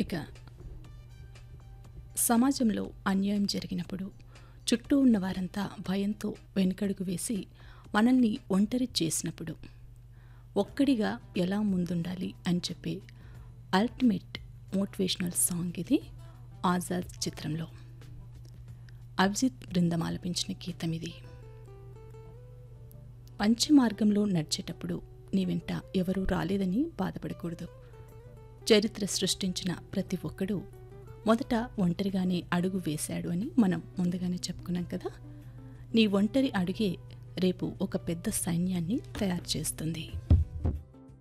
ఇక సమాజంలో అన్యాయం జరిగినప్పుడు చుట్టూ ఉన్న వారంతా భయంతో వెనుకడుగు వేసి మనల్ని ఒంటరి చేసినప్పుడు ఒక్కడిగా ఎలా ముందుండాలి అని చెప్పే అల్టిమేట్ మోటివేషనల్ సాంగ్ ఇది ఆజాద్ చిత్రంలో అభిజిత్ బృందం ఆలపించిన గీతం ఇది మంచి మార్గంలో నడిచేటప్పుడు నీ వెంట ఎవరూ రాలేదని బాధపడకూడదు చరిత్ర సృష్టించిన ప్రతి ఒక్కడూ మొదట ఒంటరిగానే అడుగు వేశాడు అని మనం ముందుగానే చెప్పుకున్నాం కదా నీ ఒంటరి అడుగే రేపు ఒక పెద్ద సైన్యాన్ని తయారు చేస్తుంది